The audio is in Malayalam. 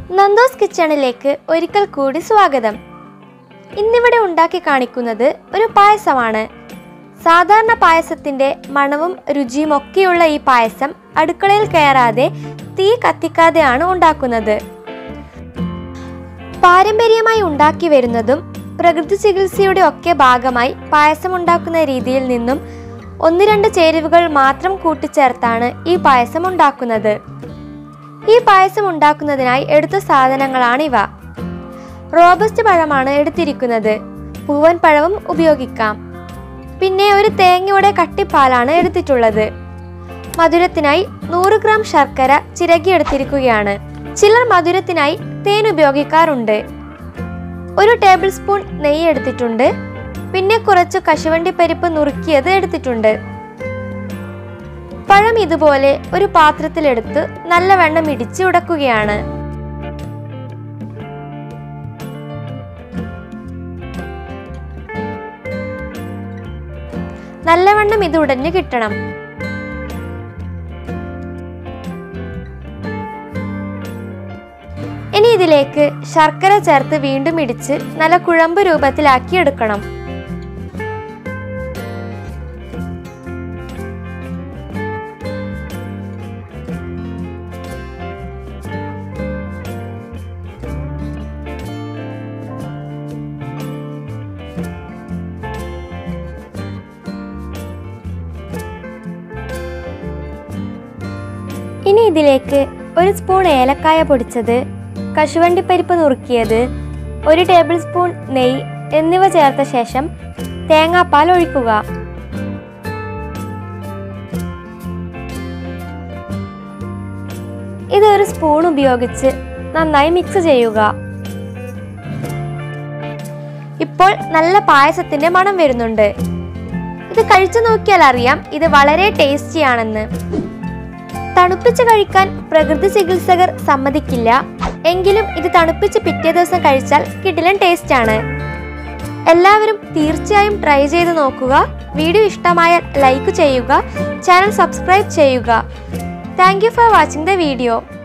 നന്ദോസ് കിച്ചണിലേക്ക് ഒരിക്കൽ കൂടി സ്വാഗതം ഇന്നിവിടെ ഉണ്ടാക്കി കാണിക്കുന്നത് ഒരു പായസമാണ് സാധാരണ പായസത്തിന്റെ മണവും രുചിയും ഒക്കെയുള്ള ഈ പായസം അടുക്കളയിൽ കയറാതെ തീ കത്തിക്കാതെയാണ് ഉണ്ടാക്കുന്നത് പാരമ്പര്യമായി ഉണ്ടാക്കി വരുന്നതും പ്രകൃതി ചികിത്സയുടെ ഒക്കെ ഭാഗമായി പായസം ഉണ്ടാക്കുന്ന രീതിയിൽ നിന്നും ഒന്ന് രണ്ട് ചേരുവകൾ മാത്രം കൂട്ടിച്ചേർത്താണ് ഈ പായസം ഉണ്ടാക്കുന്നത് ഈ പായസം ഉണ്ടാക്കുന്നതിനായി എടുത്ത സാധനങ്ങളാണിവ റോബസ്റ്റ് പഴമാണ് എടുത്തിരിക്കുന്നത് പൂവൻ പഴവും ഉപയോഗിക്കാം പിന്നെ ഒരു തേങ്ങയുടെ കട്ടിപ്പാലാണ് എടുത്തിട്ടുള്ളത് മധുരത്തിനായി നൂറ് ഗ്രാം ശർക്കര ചിരകിയെടുത്തിരിക്കുകയാണ് ചിലർ മധുരത്തിനായി തേൻ ഉപയോഗിക്കാറുണ്ട് ഒരു ടേബിൾ സ്പൂൺ നെയ്യ് എടുത്തിട്ടുണ്ട് പിന്നെ കുറച്ച് കശുവണ്ടി പരിപ്പ് നുറുക്കിയത് എടുത്തിട്ടുണ്ട് പഴം ഇതുപോലെ ഒരു പാത്രത്തിലെടുത്ത് നല്ലവണ്ണം ഇടിച്ച് ഉടക്കുകയാണ് നല്ലവണ്ണം ഇത് ഉടഞ്ഞു കിട്ടണം ഇനി ഇതിലേക്ക് ശർക്കര ചേർത്ത് വീണ്ടും ഇടിച്ച് നല്ല കുഴമ്പ് രൂപത്തിലാക്കി എടുക്കണം ഇനി ഇതിലേക്ക് ഒരു സ്പൂൺ ഏലക്കായ പൊടിച്ചത് കശുവണ്ടിപ്പരിപ്പ് നുറുക്കിയത് ഒരു ടേബിൾ സ്പൂൺ നെയ്യ് എന്നിവ ചേർത്ത ശേഷം തേങ്ങാപ്പാൽ ഒഴിക്കുക ഇത് ഒരു സ്പൂൺ ഉപയോഗിച്ച് നന്നായി മിക്സ് ചെയ്യുക ഇപ്പോൾ നല്ല പായസത്തിന്റെ മണം വരുന്നുണ്ട് ഇത് കഴിച്ചു നോക്കിയാൽ അറിയാം ഇത് വളരെ ടേസ്റ്റി ആണെന്ന് തണുപ്പിച്ച് കഴിക്കാൻ പ്രകൃതി ചികിത്സകർ സമ്മതിക്കില്ല എങ്കിലും ഇത് തണുപ്പിച്ച് പിറ്റേ ദിവസം കഴിച്ചാൽ കിടിലൻ ടേസ്റ്റ് ആണ് എല്ലാവരും തീർച്ചയായും ട്രൈ ചെയ്ത് നോക്കുക വീഡിയോ ഇഷ്ടമായാൽ ലൈക്ക് ചെയ്യുക ചാനൽ സബ്സ്ക്രൈബ് ചെയ്യുക thank you for watching the video